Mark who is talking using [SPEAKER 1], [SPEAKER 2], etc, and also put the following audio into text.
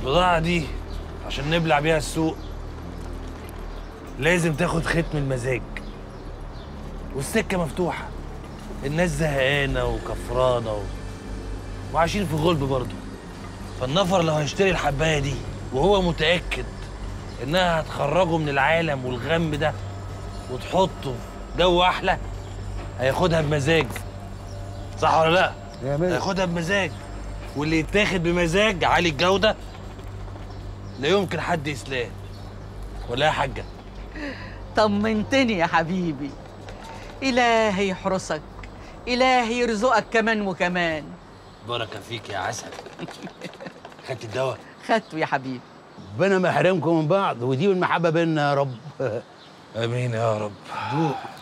[SPEAKER 1] البضاعة دي عشان نبلع بيها السوق لازم تاخد ختم المزاج والسكة مفتوحة الناس زهقانة وكفرانة و... وعايشين في غلب برضه فالنفر لو هيشتري الحباية دي وهو متأكد إنها هتخرجه من العالم والغم ده وتحطه في جو أحلى هياخدها بمزاج صح ولا لأ؟
[SPEAKER 2] يا مية.
[SPEAKER 1] هياخدها بمزاج واللي يتاخد بمزاج عالي الجودة لا يمكن حد يسلاه ولا يا حاجة
[SPEAKER 3] طمنتني يا حبيبي إلهي يحرسك إلهي يرزقك كمان وكمان
[SPEAKER 1] بركة فيك يا عسل خدت الدواء
[SPEAKER 3] خدته يا حبيبي
[SPEAKER 2] ربنا ما يحرمكم من بعض ودي المحبه بيننا يا رب
[SPEAKER 1] امين يا رب
[SPEAKER 2] دوق